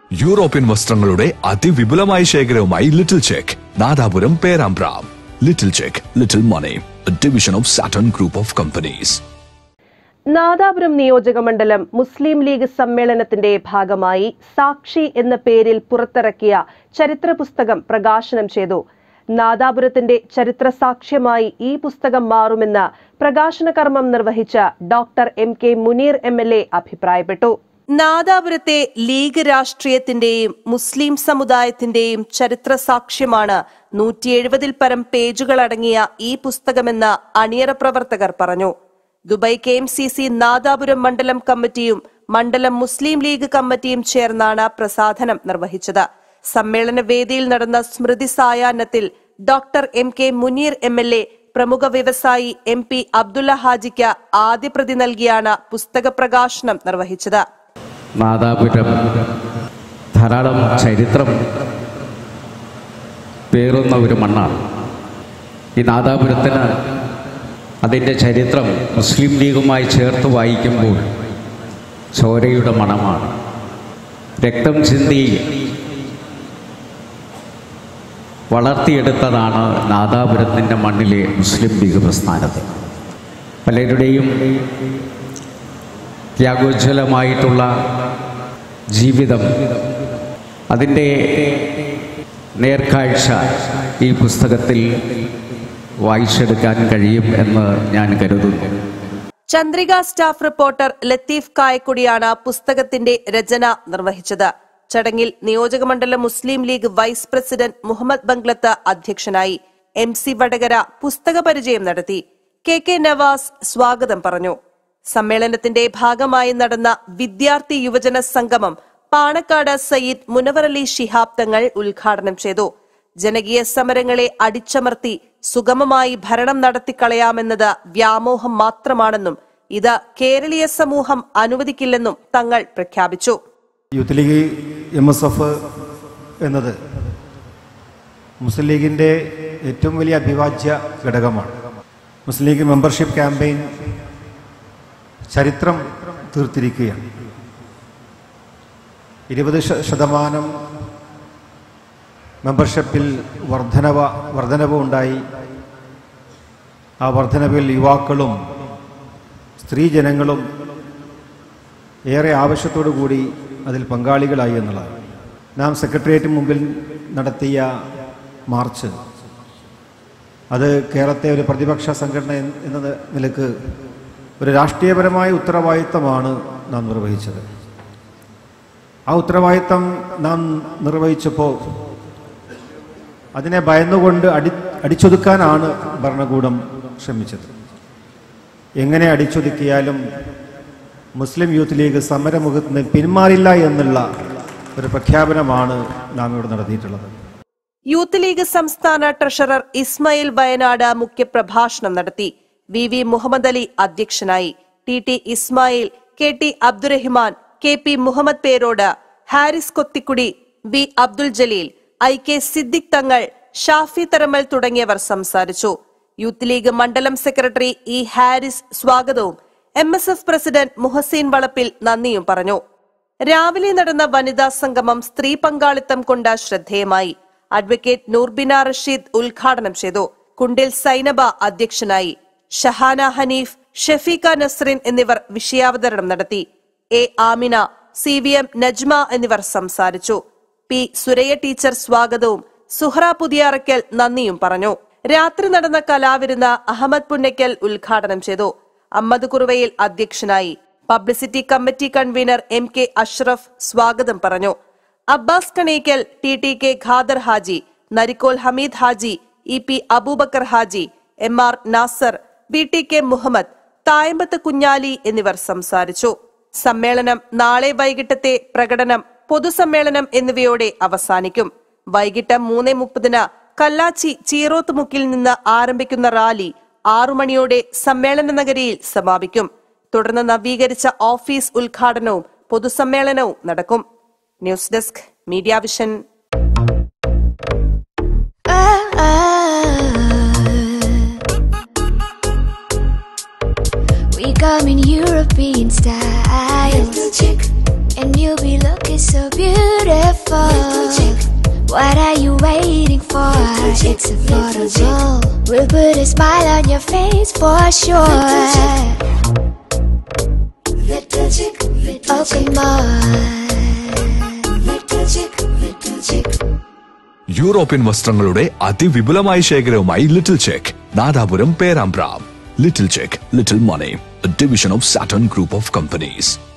European വസ്ത്രങ്ങളുടെ അതിവിപുലമായ ശേഖരവുമായി Little Check Nadapuram Perambra Little Check Little Money division of Saturn group of companies Nadapuram നിയോജക മണ്ഡലം മുസ്ലിം ലീഗ് സമ്മേളനത്തിന്റെ ഭാഗമായി സാക്ഷി എന്ന പേരിൽ പുറത്തിറക്കിയ ചരിത്ര പുസ്തകം പ്രകാശനം ചെയ്തു നാദാപുരത്തിന്റെ ചരിത്ര സാക്ഷ്യമായി ഈ പുസ്തകം മാറുമെന്ന് പ്രകാശന കർമ്മം നിർവഹിച്ച doctor M K Muneer M L A അഭിപ്രായപ്പെട്ടു നാദാപുരത്തെ ലീഗ് രാഷ്ട്രീയത്തിന്റെയും മുസ്ലിം സമുദായത്തിന്റെയും ചരിത്ര സാക്ഷ്യമാണ് നൂറ്റി എഴുപതിൽ പരം പേജുകളടങ്ങിയ ഈ പുസ്തകമെന്ന് അണിയറ പ്രവർത്തകർ പറഞ്ഞു Dubai K M C C Nadapuram മണ്ഡലം കമ്മിറ്റിയും മണ്ഡലം മുസ്ലിം ലീഗ് കമ്മിറ്റിയും ചേർന്നാണ് പ്രസാധനം നിർവഹിച്ചത് സമ്മേളന വേദിയിൽ നടന്ന സ്മൃതി സായാഹ്നത്തിൽ doctor M K Muneer M L A പ്രമുഖ വ്യവസായി എം പി അബ്ദുള്ള ഹാജിക്ക് ആദ്യ പ്രതി നൽകിയാണ് പുസ്തക പ്രകാശനം നിർവഹിച്ചത് നാദാപുരം ധാരാളം ചരിത്രം പേറുന്ന ഒരു മണ്ണാണ് ഈ നാദാപുരത്തിന് അതിൻ്റെ ചരിത്രം മുസ്ലിം ലീഗുമായി ചേർത്ത് വായിക്കുമ്പോൾ ചോരയുടെ മണമാണ് രക്തം ചിന്തി വളർത്തിയെടുത്തതാണ് നാദാപുരത്തിൻ്റെ മണ്ണിലെ മുസ്ലിം ലീഗ് പ്രസ്ഥാനത്തെ പലരുടെയും ത്യാഗോജ്വലമായിട്ടുള്ള ജീവിതം അതിൻ്റെ നേർക്കാഴ്ച ഈ പുസ്തകത്തിൽ വായിച്ചെടുക്കാൻ കഴിയും എന്ന് ഞാൻ കരുതുന്നു ചന്ദ്രിക സ്റ്റാഫ് റിപ്പോർട്ടർ ലത്തീഫ് കായക്കുടിയാണ് പുസ്തകത്തിന്റെ രചന നിർവഹിച്ചത് ചടങ്ങിൽ നിയോജകമണ്ഡലം മുസ്ലിം ലീഗ് വൈസ് പ്രസിഡന്റ് മുഹമ്മദ് ബംഗ്ലത്ത് അധ്യക്ഷനായി എം സി വടകര പുസ്തക പരിചയം നടത്തി കെ കെ നവാസ് സ്വാഗതം പറഞ്ഞു സമ്മേളനത്തിന്റെ ഭാഗമായി നടന്ന വിദ്യാർത്ഥി യുവജന സംഗമം പാണക്കാട് സയ്യിദ് മുനവർ അലി ശിഹാബ് തങ്ങൾ ഉദ്ഘാടനം ചെയ്തു ജനകീയ സമരങ്ങളെ അടിച്ചമർത്തി സുഗമമായി ഭരണം നടത്തിക്കളയാമെന്നത് വ്യാമോഹം മാത്രമാണെന്നും ഇത് കേരളീയ സമൂഹം അനുവദിക്കില്ലെന്നും തങ്ങൾ പ്രഖ്യാപിച്ചു Youth League M S F എന്നത് മുസ്ലിം ലീഗിൻ്റെ ഏറ്റവും വലിയ അഭിവാജ്യ ഘടകമാണ് മുസ്ലിം ലീഗ് മെമ്പർഷിപ്പ് ക്യാമ്പയിൻ ചരിത്രം തീർത്തിരിക്കുകയാണ് ഇരുപത് ശ- ശതമാനം മെമ്പർഷിപ്പിൽ വർധനവ വർധനവ് ഉണ്ടായി ആ വർധനവിൽ യുവാക്കളും സ്ത്രീജനങ്ങളും ഏറെ ആവശ്യത്തോടു കൂടി അതിൽ പങ്കാളികളായി എന്നുള്ളതാണ് നാം സെക്രട്ടേറിയറ്റ് മുമ്പിൽ നടത്തിയ മാർച്ച് അത് കേരളത്തെ ഒരു പ്രതിപക്ഷ സംഘടന എൻ- എന്ന നിലക്ക് ഒരു രാഷ്ട്രീയപരമായ ഉത്തരവാദിത്തമാണ് നാം നിർവഹിച്ചത് ആ ഉത്തരവാദിത്തം നാം നിർവഹിച്ചപ്പോൾ അതിനെ ഭയന്നുകൊണ്ട് അടി അടിച്ചൊതുക്കാനാണ് ഭരണകൂടം ശ്രമിച്ചത് എങ്ങനെ അടിച്ചൊതുക്കിയാലും മുസ്ലിം യൂത്ത് ലീഗ് സമരമുഖത്ത് നിന്ന് പിന്മാറില്ല എന്നുള്ള ഒരു പ്രഖ്യാപനമാണ് നാം ഇവിടെ നടത്തിയിട്ടുള്ളത് യൂത്ത് ലീഗ് സംസ്ഥാന ട്രഷറർ ഇസ്മായിൽ വയനാട് മുഖ്യപ്രഭാഷണം നടത്തി വി വി മുഹമ്മദ് അലി അധ്യക്ഷനായി T T Ismail K T Abdurahiman K P Muhammad Perod Haris Kothikkudi V Abdul Jaleel I K Siddique Thangal Shafi Tharamal തുടങ്ങിയവർ സംസാരിച്ചു യൂത്ത് ലീഗ് മണ്ഡലം സെക്രട്ടറി ഇ ഹാരിസ് സ്വാഗതവും M S F president Muhasin Valappil നന്ദിയും പറഞ്ഞു രാവിലെ നടന്ന വനിതാ സംഗമം സ്ത്രീ പങ്കാളിത്തം കൊണ്ട് ശ്രദ്ധേയമായി അഡ്വക്കേറ്റ് നൂർബിന റഷീദ് ഉദ്ഘാടനം ചെയ്തു കുണ്ടിൽ സൈനബ അധ്യക്ഷനായി ഷഹാന ഹനീഫ് ഷഫീഖ നസ്രിൻ എന്നിവർ വിഷയാവതരണം നടത്തി A Amina C V M Najma എന്നിവർ സംസാരിച്ചു പി സുരയ്യ ടീച്ചർ സ്വാഗതവും സുഹ്റ പുതിയാറയ്ക്കൽ നന്ദിയും പറഞ്ഞു രാത്രി നടന്ന കലാവിരുന്ന് അഹമ്മദ് പുന്നയ്ക്കൽ ഉദ്ഘാടനം ചെയ്തു അമ്മദ് കുറുവയിൽ അധ്യക്ഷനായി publicity committee convener M K Ashraf സ്വാഗതം പറഞ്ഞു Abbas Kaneekkal T T K Khader Haji Narikkol Hameed Haji E P Aboobacker Haji M R Nasar V T K Muhammad Thayambath Kunjali എന്നിവർ സംസാരിച്ചു സമ്മേളനം നാളെ വൈകിട്ടത്തെ പ്രകടനം പൊതുസമ്മേളനം എന്നിവയോടെ അവസാനിക്കും വൈകിട്ട് മൂന്ന് മുപ്പതിന് കല്ലാച്ചി ചീറോത്തുമുക്കിൽ നിന്ന് ആരംഭിക്കുന്ന റാലി ആറു മണിയോടെ സമ്മേളന നഗരിയിൽ സമാപിക്കും തുടർന്ന് നവീകരിച്ച ഓഫീസ് ഉദ്ഘാടനവും പൊതുസമ്മേളനവും നടക്കും news desk media vision We come in European style. And you'll be looking so beautiful. What are you waiting for? It's a photo goal. We'll put a smile on your face for sure. Oh, come on. European വസ്ത്രങ്ങളുടെ അതിവിപുലമായ ശേഖരവുമായി Little Check Nadapuram Perambra Little Check Little Money division of Saturn group of companies